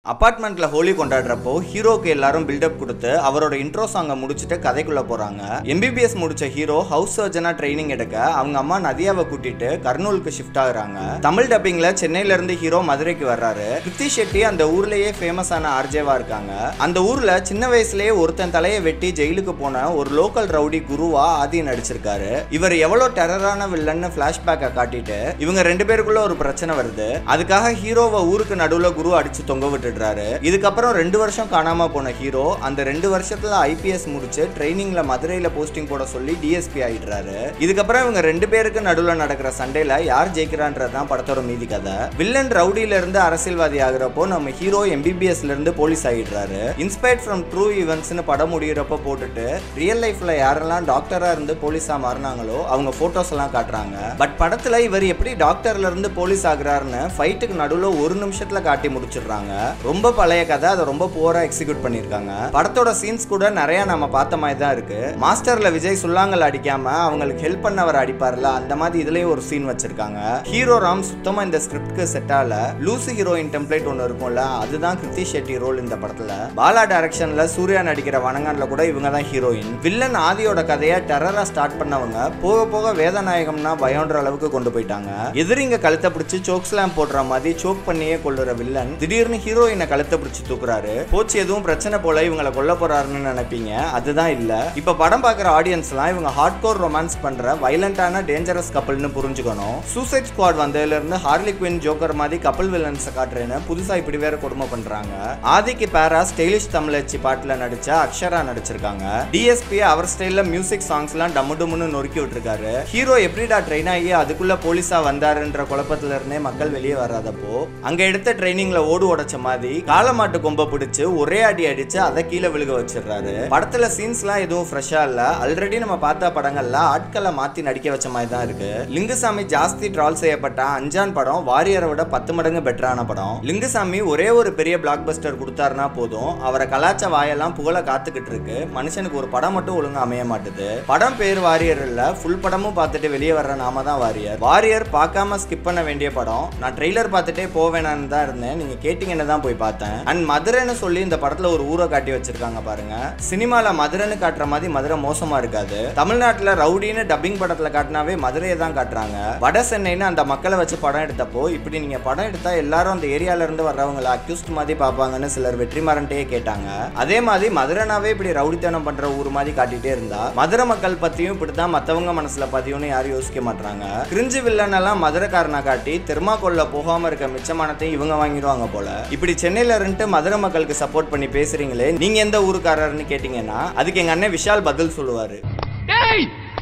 அபார்ட்மெண்ட்ல ஹோலி கொண்டாடுறப்போ ஹீரோக்கு எல்லாரும் பில்டப் கொடுத்து அவரோட இன்ட்ரோ சாங்கை முடிச்சுட்டு கதைக்குள்ள போறாங்க எம்பிபிஎஸ் முடிச்ச ஹீரோ ஹவுஸ் சர்ஜனா ட்ரைனிங் எடுக்க அவங்க அம்மா நதியாவை கூட்டிட்டு கர்னூலுக்கு ஷிஃப்ட் ஆகுறாங்க தமிழ் டப்பிங்ல சென்னையில இருந்து ஹீரோ மதுரைக்கு வர்றாரு கிருத்தி ஷெட்டி அந்த ஊர்லயே ஃபேமஸான ஆர்ஜேவா இருக்காங்க அந்த ஊர்ல சின்ன வயசுலயே ஒருத்தன் தலையை வெட்டி ஜெயிலுக்கு போன ஒரு லோக்கல் ரவுடி குருவா ஆதி நடிச்சிருக்காரு இவர் எவ்வளவு டெரரான வில்லன்னு பிளாஷ்பேக்கை காட்டிட்டு இவங்க ரெண்டு பேருக்குள்ள ஒரு பிரச்சனை வருது அதுக்காக ஹீரோவை ஊருக்கு நடுவுல குரு அடிச்சு தொங்க விட்டுடுறாரு இதுக்கப்புறம் ரெண்டு வருஷம் காணாம போன ஹீரோ அந்த ரெண்டு வருஷத்துல ஐபிஎஸ் முடிச்சு ட்ரைனிங்ல மதுரையில போஸ்டிங் போட சொல்லி டிஎஸ்பி ஆயிடுறாரு இதுக்கப்புறம் இவங்க ரெண்டு பேருக்கு நடுவுல நடக்கிற சண்டையில யார் ஜெயிக்கிறான்றது தான் படத்தோட மீதி கதை வில்லன் ரவுடில இருந்து அரசியல்வாதி ஆகுறப்போ நம்ம ஹீரோ எம்பிபிஎஸ்ல இருந்து போலீஸ் ஆயிடுறாரு இன்ஸ்பயர்ட் ஃப்ரம் ட்ரூ ஈவெண்ட்ஸ்னு படம் முடியிறப்ப போட்டுட்டு ரியல் லைஃப்ல யாரெல்லாம் டாக்டரா இருந்து போலீஸா மாறினாங்களோ அவங்க போட்டோஸ் எல்லாம் காட்டுறாங்க பட் படத்துல இவர் எப்படி டாக்டர்ல இருந்து போலீஸ் ஆகுறாருன்னு ஃபைட்டுக்கு நடுவுல ஒரு நிமிஷத்துல காட்டி முடிச்சிடுறாங்க ரொம்ப பழைய கதை அதை ரொம்ப புவரா எக்ஸிக்யூட் பண்ணியிருக்காங்க படத்தோட சீன்ஸ் கூட நிறைய நம்ம பார்த்த மாதிரி தான் இருக்கு மாஸ்டர்ல விஜய் சுல்லாங்கல் அடிக்காம அவங்களுக்கு ஹெல்ப் பண்ணவர் அடிப்பார்ல அந்த மாதிரி இதுலயே ஒரு சீன் வச்சிருக்காங்க ஹீரோ ராம் சுத்தமா இந்த ஸ்கிரிப்ட்க்கு செட் ஆகல லூசு ஹீரோயின் டெம்ப்ளேட் ஒன்று இருக்கும்ல அதுதான் கிருத்தி ஷெட்டி ரோல் இந்த படத்துல பாலா டைரக்ஷன்ல சூர்யா நடிக்கிற வனங்கான்ல கூட இவங்க தான் ஹீரோயின் வில்லன் ஆதியோட கதையை டெரரா ஸ்டார்ட் பண்ணவங்க போக போக வேதநாயகம்னா பயம்ன்ற அளவுக்கு கொண்டு போயிட்டாங்க எதிரிங்க கழுத்தை பிடிச்சி சோக் ஸ்லாம் போடுற மாதிரி சோக் பண்ணியே கொள்ளுற வில்லன் திடீர்னு ஹீரோயினை கழுத்தை பிடிச்சி தூக்குறாரு போச்சு எதுவும் பிரச்சனை போல இவங்களை கொல்ல போறாருன்னு நினைப்பீங்க அதுதான் இல்ல இப்ப படம் பார்க்குற ஆடியன்ஸ்லாம் இவங்க ஹார்ட் கோர் ரொமான்ஸ் பண்ற வைலண்டான டேஞ்சரஸ் கப்பல்னு புரிஞ்சுக்கணும் சூசைட் ஸ்குவாட் வந்ததுல இருந்து ஹார்லி குவின் ஜோக்கர் மாதிரி கப்பல் வில்லன்ஸை காட்டுறேன்னு புதுசா இப்படி வேற கொடுமை பண்றாங்க ஆதிக்கு பேரா ஸ்டைலிஷ் தமிழச்சி பாட்டுல நடிச்ச அக்ஷரா நடிச்சிருக்காங்க டிஎஸ்பி அவர் ஸ்டைல்ல மியூசிக் சாங்ஸ்லாம் டம்மு டம்முன்னு நொறுக்கி விட்டுருக்காரு ஹீரோ எப்படிடா ட்ரெயின் ஆகி அதுக்குள்ள போலீஸா வந்தாருன்ற குழப்பத்துல இருந்தே மக்கள் வெளியே வராதப்போ அங்க எடுத்த ட்ரைனிங்ல ஓடு உடைச்ச மாதிரி காலமாட்டு கொம்ப பிடிச்சு ஒரே அடி அடிச்சு அதை கீழே விழுக வச்சிடுறாரு படத்துல சீன்ஸ்லாம் எதுவும் ஃப்ரெஷ்ஷா இல்ல ஆல்ரெடி நம்ம பார்த்த படங்கள்ல ஆட்களை மாத்தி நடிக்க வச்ச மாதிரி தான் இருக்கு லிங்குசாமி ஜாஸ்தி ட்ரால் செய்யப்பட்ட அஞ்சான் படம் வாரியரை விட பத்து மடங்கு பெட்டரான படம் லிங்குசாமி ஒரே ஒரு பெரிய பிளாக் பஸ்டர் கொடுத்தாருன்னா போதும் அவரை கலாச்ச வாயெல்லாம் புகழ காத்துக்கிட்டு இருக்கு மனுஷனுக்கு ஒரு படம் மட்டும் ஒழுங்கா அமைய மாட்டுது படம் பேர் வாரியர் இல்ல ஃபுல் படமும் பார்த்துட்டு வெளியே வர்ற நாம தான் வாரியர் வாரியர் பார்க்காம ஸ்கிப் பண்ண வேண்டிய படம் நான் ட்ரெய்லர் பார்த்துட்டே போவேனான்னு தான் இருந்தேன் நீங்க கேட்டீங்கன்னு தான் போய் பார்த்தேன் அண்ட் மதுரைன்னு சொல்லி இந்த படத்துல ஒரு ஊரை காட்டி வச்சிருக்காங்க பாருங்க சினிமால மதுரைன்னு காட்டுற மாதிரி மதுரை மோசமா இருக்காது தமிழ்நாட்டுல ரவுடின்னு டப்பிங் படத்துல காட்டினாவே மதுரையை தான் காட்டுறாங்க வட சென்னைன்னு அந்த மக்களை வச்சு படம் எடுத்தப்போ இப்படி நீங்க படம் எடுத்தா எல்லாரும் அந்த ஏரியால இருந்து வர்றவங்களை அக்யூஸ்ட் மாதிரி பார்ப்பாங்கன்னு சிலர் வெற்றிமாறன்ட்டே கேட்டாங்க அதே மாதிரி மதுரைனாவே இப்படி ரவுடித்தனம் பண்ற ஊர் மாதிரி காட்டிட்டே இருந்தா மதுரை மக்கள் பத்தியும் இப்படிதான் மத்தவங்க மனசுல பதியும்னு யாரும் யோசிக்க மாட்டாங்க கிரிஞ்சு வில்லன் எல்லாம் மதுரைக்காரனை காட்டி தெர்மாக்கோல்ல போகாம இருக்க மிச்சமானத்தையும் இவங்க வாங்கிடுவாங்க போல இப்படி சென்னையில இருந்துட்டு மதுரை மக்களுக்கு சப்போர்ட் பண்ணி பேசுறீங்களே நீங்க எந்த ஊருக்காரர்னு கேட்டீங்கன்னா அதுக்கு எங்க அண்ணன் விஷால் பதில் சொல்லுவாரு டேய்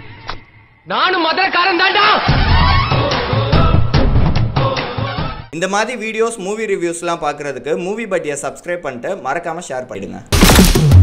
நானும் மதுரக்காரன் தான்டா இந்த மாதிரி வீடியோஸ் மூவி ரிவ்யூஸ்லாம் பார்க்குறதுக்கு மூவி பட்டியை சப்ஸ்கிரைப் பண்ணிட்டு மறக்காமல் ஷேர் பண்ணிடுங்க